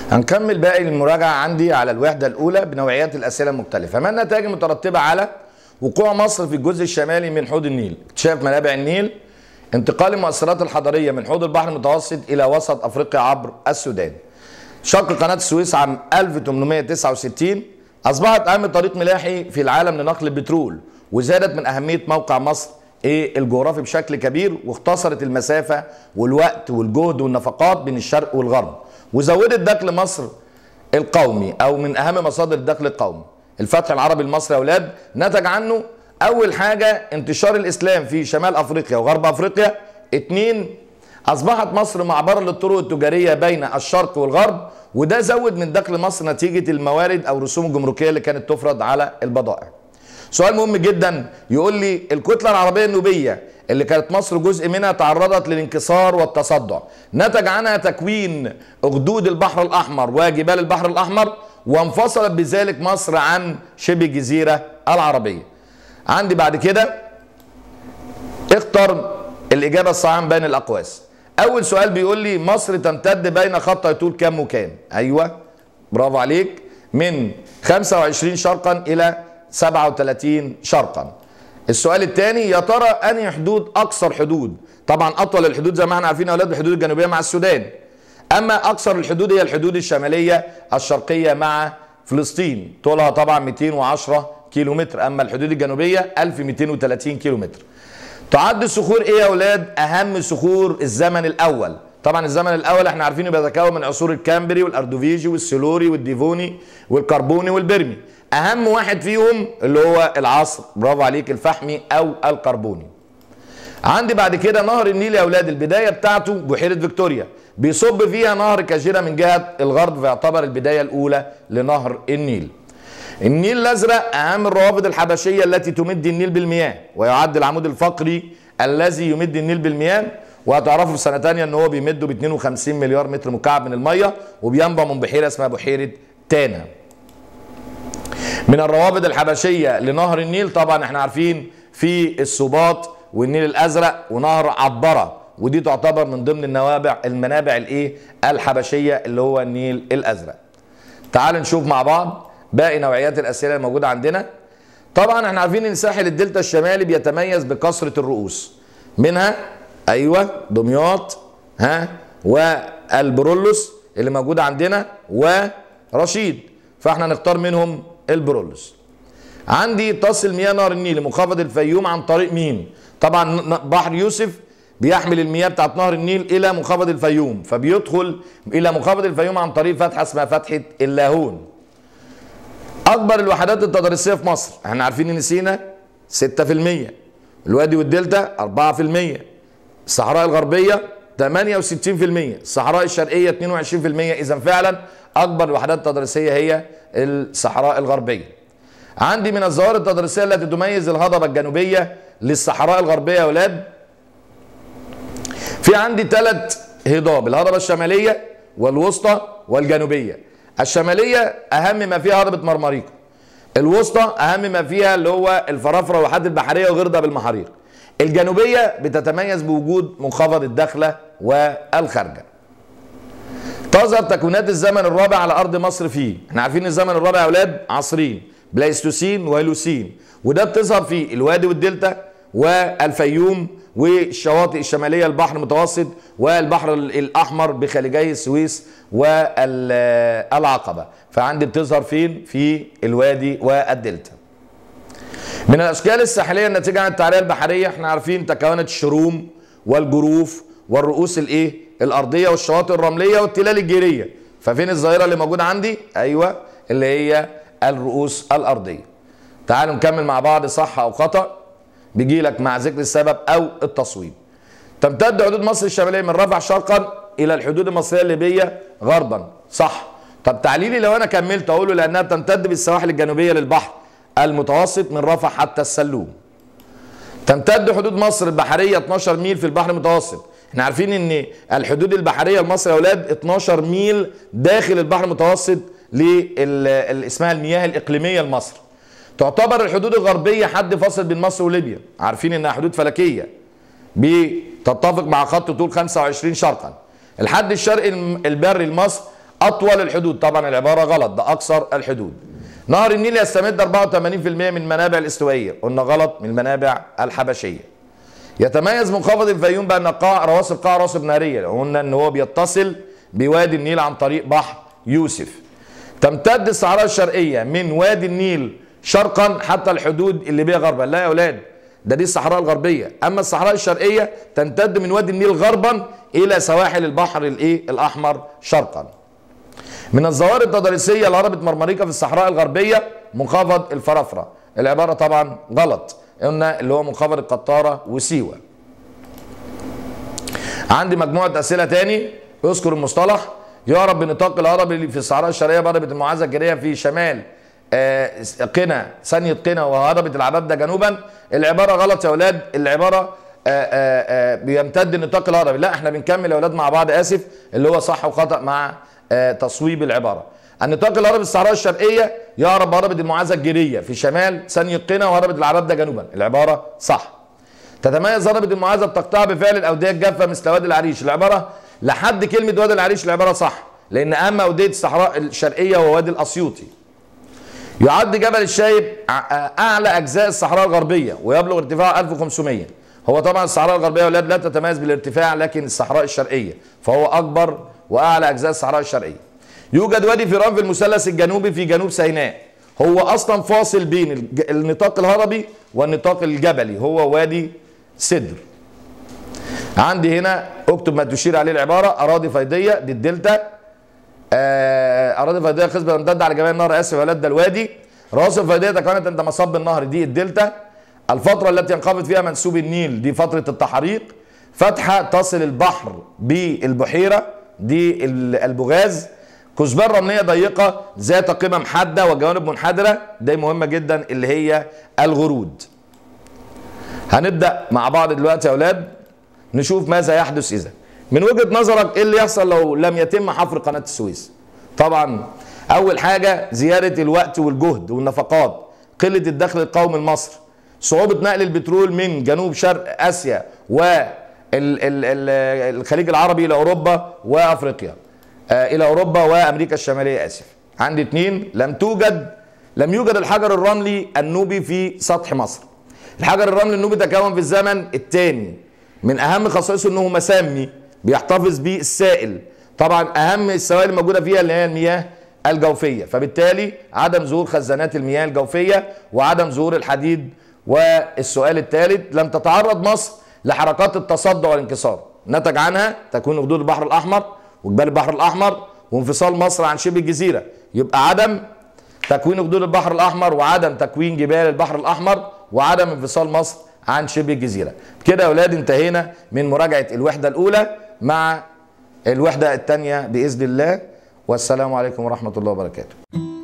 هنكمل باقي المراجعة عندي على الوحدة الأولى بنوعيات الأسئلة المختلفة ما النتائج المترتبة على وقوع مصر في الجزء الشمالي من حوض النيل اكتشاف منابع النيل انتقال المؤثرات الحضارية من حوض البحر المتوسط إلى وسط أفريقيا عبر السودان شق قناة السويس عام 1869 أصبحت أهم طريق ملاحي في العالم لنقل البترول وزادت من أهمية موقع مصر ايه الجغرافي بشكل كبير واختصرت المسافة والوقت والجهد والنفقات بين الشرق والغرب وزودت دخل مصر القومي او من اهم مصادر الدخل القومي الفتح العربي المصري يا اولاد نتج عنه اول حاجة انتشار الاسلام في شمال افريقيا وغرب افريقيا اتنين اصبحت مصر معبرا للطرق التجارية بين الشرق والغرب وده زود من دخل مصر نتيجة الموارد او الرسوم الجمركية اللي كانت تفرض على البضائع سؤال مهم جدا يقول لي الكتله العربيه النوبيه اللي كانت مصر جزء منها تعرضت للانكسار والتصدع نتج عنها تكوين اخدود البحر الاحمر وجبال البحر الاحمر وانفصلت بذلك مصر عن شبه الجزيره العربيه عندي بعد كده اختر الاجابه الصحيحه بين الاقواس اول سؤال بيقول لي مصر تمتد بين خط طول كام وكام ايوه برافو عليك من 25 شرقا الى 37 شرقا السؤال الثاني يا ترى انهي حدود اقصر حدود طبعا اطول الحدود زي ما احنا عارفين يا اولاد الحدود الجنوبيه مع السودان اما اقصر الحدود هي الحدود الشماليه الشرقيه مع فلسطين طولها طبعا 210 كيلو متر اما الحدود الجنوبيه 1230 كيلو متر تعد الصخور ايه يا اولاد اهم صخور الزمن الاول طبعا الزمن الاول احنا عارفينه بيتكون من عصور الكامبري والاردوفيجي والسيلوري والديفوني والكربوني والبرمي اهم واحد فيهم اللي هو العصر برافو عليك الفحمي او الكربوني عندي بعد كده نهر النيل يا اولاد البدايه بتاعته بحيره فيكتوريا بيصب فيها نهر كاجيرا من جهه الغرب فيعتبر البدايه الاولى لنهر النيل النيل الازرق اهم الروابط الحبشيه التي تمد النيل بالمياه ويعد العمود الفقري الذي يمد النيل بالمياه وهتعرفوا في سنه ثانيه ان هو بيمده ب 52 مليار متر مكعب من الميه وبينبع من بحيره اسمها بحيره تانا من الروابط الحبشيه لنهر النيل طبعا احنا عارفين في السباط والنيل الازرق ونهر عبره ودي تعتبر من ضمن النوابع المنابع الايه الحبشيه اللي هو النيل الازرق تعال نشوف مع بعض باقي نوعيات الاسئله الموجوده عندنا طبعا احنا عارفين ان ساحل الدلتا الشمالي بيتميز بكثره الرؤوس منها ايوه دمياط ها والبرولوس اللي موجوده عندنا ورشيد فاحنا نختار منهم البرولوس عندي تصل مياه نهر النيل لمنخفض الفيوم عن طريق مين طبعا بحر يوسف بيحمل المياه بتاعت نهر النيل الى منخفض الفيوم فبيدخل الى منخفض الفيوم عن طريق فتحه اسمها فتحه اللاهون اكبر الوحدات التضاريسيه في مصر احنا عارفين ان سينا 6% الوادي والدلتا 4% الصحراء الغربيه 68% الصحراء الشرقيه 22% اذا فعلا اكبر الوحدات التضاريسيه هي الصحراء الغربيه عندي من الظواهر التضاريسيه التي تميز الهضبه الجنوبيه للصحراء الغربيه يا اولاد في عندي ثلاث هضاب الهضبه الشماليه والوسطى والجنوبيه الشماليه اهم ما فيها هضبه مرمريكو الوسطى اهم ما فيها اللي هو الفرافره والواحات البحريه وغردة بالمحاريق الجنوبيه بتتميز بوجود منخفض الدخله والخارجه تظهر تكوينات الزمن الرابع على ارض مصر فيه احنا عارفين الزمن الرابع يا اولاد عصرين بلايستوسين وهيلوسين وده بتظهر في الوادي والدلتا والفيوم والشواطئ الشماليه البحر المتوسط والبحر الاحمر بخليجي السويس والعقبه فعندي بتظهر فين في الوادي والدلتا من الاشكال الساحليه الناتجه عن التعريه البحريه احنا عارفين تكونت الشروم والجروف والرؤوس الايه الارضيه والشواطئ الرمليه والتلال الجيريه ففين الظاهره اللي موجوده عندي ايوه اللي هي الرؤوس الارضيه تعالوا نكمل مع بعض صح او خطا بيجي لك مع ذكر السبب او التصويب تمتد حدود مصر الشماليه من رفح شرقا الى الحدود المصريه الليبيه غربا صح طب تعليلي لو انا كملت اقوله لانها تمتد بالسواحل الجنوبيه للبحر المتوسط من رفح حتى السلوم تمتد حدود مصر البحريه 12 ميل في البحر المتوسط احنا عارفين ان الحدود البحريه لمصر يا اولاد 12 ميل داخل البحر المتوسط اسمها المياه الاقليميه لمصر تعتبر الحدود الغربيه حد فاصل بين مصر وليبيا عارفين انها حدود فلكيه بتتفق مع خط طول 25 شرقا الحد الشرقي البري لمصر اطول الحدود طبعا العباره غلط ده اقصر الحدود نهر النيل يستمد 84% من المنابع الاستوائيه قلنا غلط من المنابع الحبشيه يتميز منخفض الفيوم بان قاع رواسب قاع رواسب ناريه قلنا ان هو بيتصل بوادي النيل عن طريق بحر يوسف تمتد الصحراء الشرقيه من وادي النيل شرقا حتى الحدود الليبيه غربا لا يا اولاد ده دي الصحراء الغربيه اما الصحراء الشرقيه تمتد من وادي النيل غربا الى سواحل البحر الايه الاحمر شرقا من الظواهر التضاريسيه لهربة مرمريكا في الصحراء الغربيه منخفض الفرافره العباره طبعا غلط قلنا اللي هو منخفض القطاره وسيوه عندي مجموعه اسئله تاني اذكر المصطلح يعرف بنطاق الهرب اللي في الصحراء الشرقيه بهربة المعاذة الجاريه في شمال آه، قنا ثانية قنا وهربة العبابدة جنوبا العبارة غلط يا اولاد العبارة آه، آه، آه، بيمتد نطاق الهرب لا احنا بنكمل يا اولاد مع بعض اسف اللي هو صح وخطأ مع آه، تصويب العبارة النطاق الهرب الصحراء الشرقية يعرف بهربة المعاذة الجيرية في شمال ثانية قنا وهربة العبابدة جنوبا العبارة صح تتميز هربة المعاذة بتقطع بفعل الأودية الجافة مثل وادي العريش العبارة لحد كلمة وادي العريش العبارة صح لأن أهم أودية الصحراء الشرقية هو وادي الأسيوطي يعد جبل الشايب ع- اعلى اجزاء الصحراء الغربيه ويبلغ ارتفاعه 1500 هو طبعا الصحراء الغربيه يا اولاد لا تتميز بالارتفاع لكن الصحراء الشرقيه فهو اكبر واعلى اجزاء الصحراء الشرقيه يوجد وادي فيران في المثلث الجنوبي في جنوب سيناء هو اصلا فاصل بين الج- النطاق الهربي والنطاق الجبلي هو وادي سدر عندي هنا اكتب ما تشير عليه العباره اراضي فيضيه دي الدلتا آه، اراضي فيضيه خصبه تمتد على جميع النهر اسف يا ولاد ده الوادي رواسب فيضيه تكونت عند مصب النهر دي الدلتا الفتره التي ينخفض فيها منسوب النيل دي فتره التحريق فتحه تصل البحر بالبحيره دي ال- البغاز كثبان رمليه ضيقه ذات قمم حاده وجوانب منحدره دي مهمه جدا اللي هي الغرود هنبدا مع بعض دلوقتي يا اولاد نشوف ماذا يحدث اذا من وجهه نظرك ايه اللي يحصل لو لم يتم حفر قناه السويس طبعا اول حاجه زياده الوقت والجهد والنفقات قله الدخل القومي لمصر صعوبه نقل البترول من جنوب شرق اسيا والخليج العربي الى اوروبا وافريقيا آه، الى اوروبا وامريكا الشماليه اسف عندي اتنين لم توجد لم يوجد الحجر الرملي النوبي في سطح مصر الحجر الرملي النوبي تكون في الزمن الثاني من اهم خصائصه انه مسمي بيحتفظ بيه السائل طبعا اهم السوائل الموجوده فيها اللي هي المياه الجوفيه فبالتالي عدم ظهور خزانات المياه الجوفيه وعدم ظهور الحديد والسؤال الثالث لم تتعرض مصر لحركات التصدع والانكسار نتج عنها تكوين خدود البحر الاحمر وجبال البحر الاحمر وانفصال مصر عن شبه الجزيره يبقى عدم تكوين خدود البحر الاحمر وعدم تكوين جبال البحر الاحمر وعدم انفصال مصر عن شبه الجزيره كده يا اولاد انتهينا من مراجعه الوحده الاولى مع الوحده الثانيه باذن الله والسلام عليكم ورحمه الله وبركاته